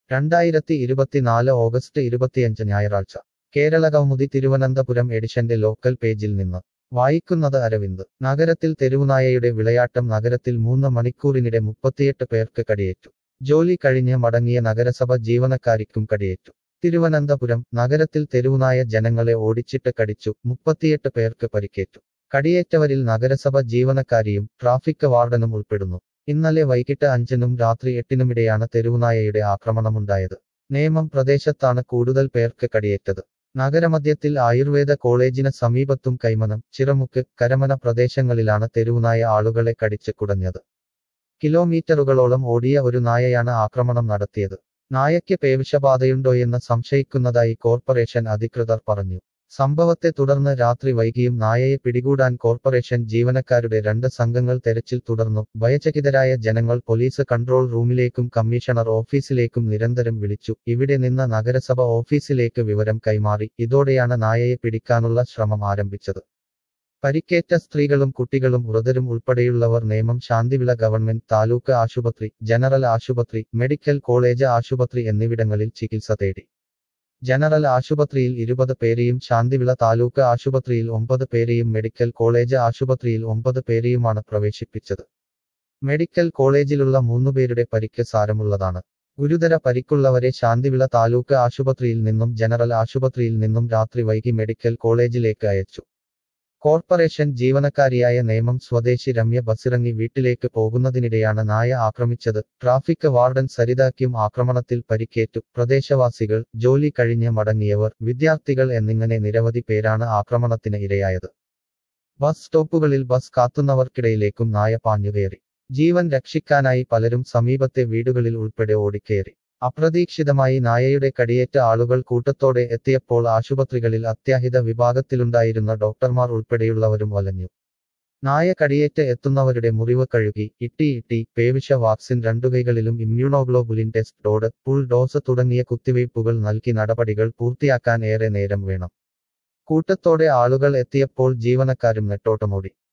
രണ്ടായിരത്തി ഇരുപത്തിനാല് ഓഗസ്റ്റ് ഇരുപത്തിയഞ്ച് ഞായറാഴ്ച കേരള കൗമുദി തിരുവനന്തപുരം എഡിഷന്റെ ലോക്കൽ പേജിൽ നിന്ന് വായിക്കുന്നത് അരവിന്ദ് നഗരത്തിൽ തെരുവുനായയുടെ വിളയാട്ടം നഗരത്തിൽ മൂന്ന് മണിക്കൂറിനിടെ മുപ്പത്തിയെട്ട് പേർക്ക് കടിയേറ്റു ജോലി കഴിഞ്ഞ് മടങ്ങിയ നഗരസഭ ജീവനക്കാരിക്കും കടിയേറ്റു തിരുവനന്തപുരം നഗരത്തിൽ തെരുവുനായ ജനങ്ങളെ ഓടിച്ചിട്ട് കടിച്ചു മുപ്പത്തിയെട്ട് പേർക്ക് പരിക്കേറ്റു കടിയേറ്റവരിൽ നഗരസഭ ജീവനക്കാരിയും ട്രാഫിക് വാർഡനും ഉൾപ്പെടുന്നു ഇന്നലെ വൈകിട്ട് അഞ്ചിനും രാത്രി എട്ടിനുമിടെയാണ് തെരുവുനായയുടെ ആക്രമണമുണ്ടായത് നേമം പ്രദേശത്താണ് കൂടുതൽ പേർക്ക് കടിയേറ്റത് നഗരമധ്യത്തിൽ ആയുർവേദ കോളേജിന് സമീപത്തും കൈമനം ചിറമുക്ക് കരമന പ്രദേശങ്ങളിലാണ് തെരുവുനായ ആളുകളെ കടിച്ച് കുടഞ്ഞത് കിലോമീറ്ററുകളോളം ഓടിയ ഒരു നായയാണ് ആക്രമണം നടത്തിയത് നായയ്ക്ക് പേവിഷബാധയുണ്ടോയെന്ന് സംശയിക്കുന്നതായി കോർപ്പറേഷൻ അധികൃതർ പറഞ്ഞു സംഭവത്തെ തുടർന്ന് രാത്രി വൈകിയും നായയെ പിടികൂടാൻ കോർപ്പറേഷൻ ജീവനക്കാരുടെ രണ്ട് സംഘങ്ങൾ തെരച്ചിൽ തുടർന്നു ഭയചകിതരായ ജനങ്ങൾ പോലീസ് കൺട്രോൾ റൂമിലേക്കും കമ്മീഷണർ ഓഫീസിലേക്കും നിരന്തരം വിളിച്ചു ഇവിടെ നിന്ന് നഗരസഭ ഓഫീസിലേക്ക് വിവരം കൈമാറി ഇതോടെയാണ് നായയെ പിടിക്കാനുള്ള ശ്രമം ആരംഭിച്ചത് പരിക്കേറ്റ സ്ത്രീകളും കുട്ടികളും വൃതരും ഉൾപ്പെടെയുള്ളവർ നേമം ശാന്തിവിള ഗവൺമെന്റ് താലൂക്ക് ആശുപത്രി ജനറൽ ആശുപത്രി മെഡിക്കൽ കോളേജ് ആശുപത്രി എന്നിവിടങ്ങളിൽ ചികിത്സ തേടി ജനറൽ ആശുപത്രിയിൽ ഇരുപത് പേരെയും ശാന്തിവിള താലൂക്ക് ആശുപത്രിയിൽ ഒമ്പത് പേരെയും മെഡിക്കൽ കോളേജ് ആശുപത്രിയിൽ ഒമ്പത് പേരെയുമാണ് പ്രവേശിപ്പിച്ചത് മെഡിക്കൽ കോളേജിലുള്ള മൂന്നുപേരുടെ പരിക്ക് സാരമുള്ളതാണ് ഗുരുതര പരിക്കുള്ളവരെ ശാന്തിവിള താലൂക്ക് ആശുപത്രിയിൽ നിന്നും ജനറൽ ആശുപത്രിയിൽ നിന്നും രാത്രി വൈകി മെഡിക്കൽ കോളേജിലേക്ക് അയച്ചു കോർപ്പറേഷൻ ജീവനക്കാരിയായ നേമം സ്വദേശി രമ്യ ബസിറങ്ങി വീട്ടിലേക്ക് പോകുന്നതിനിടെയാണ് നായ ആക്രമിച്ചത് ട്രാഫിക് വാർഡൻ സരിതാക്കും ആക്രമണത്തിൽ പരിക്കേറ്റു പ്രദേശവാസികൾ ജോലി കഴിഞ്ഞ് മടങ്ങിയവർ വിദ്യാർത്ഥികൾ എന്നിങ്ങനെ നിരവധി പേരാണ് ആക്രമണത്തിന് ഇരയായത് ബസ് സ്റ്റോപ്പുകളിൽ ബസ് കാത്തുന്നവർക്കിടയിലേക്കും നായ പാഞ്ഞുകയറി ജീവൻ രക്ഷിക്കാനായി പലരും സമീപത്തെ വീടുകളിൽ ഉൾപ്പെടെ ഓടിക്കയറി അപ്രതീക്ഷിതമായി നായയുടെ കടിയേറ്റ ആളുകൾ കൂട്ടത്തോടെ എത്തിയപ്പോൾ ആശുപത്രികളിൽ അത്യാഹിത വിഭാഗത്തിലുണ്ടായിരുന്ന ഡോക്ടർമാർ ഉൾപ്പെടെയുള്ളവരും വലഞ്ഞു നായ കടിയേറ്റ് എത്തുന്നവരുടെ മുറിവ് കഴുകി ഇട്ടി ഇട്ടി പേവിഷ വാക്സിൻ രണ്ടുകൈകളിലും ഇമ്മ്യൂണോഗ്ലോബുലിൻ ടെസ്റ്റ് ഡോഡ് ഫുൾ ഡോസ് തുടങ്ങിയ കുത്തിവയ്പ്പുകൾ നൽകി നടപടികൾ പൂർത്തിയാക്കാൻ ഏറെ നേരം വേണം കൂട്ടത്തോടെ ആളുകൾ എത്തിയപ്പോൾ ജീവനക്കാരും നെട്ടോട്ടമോടി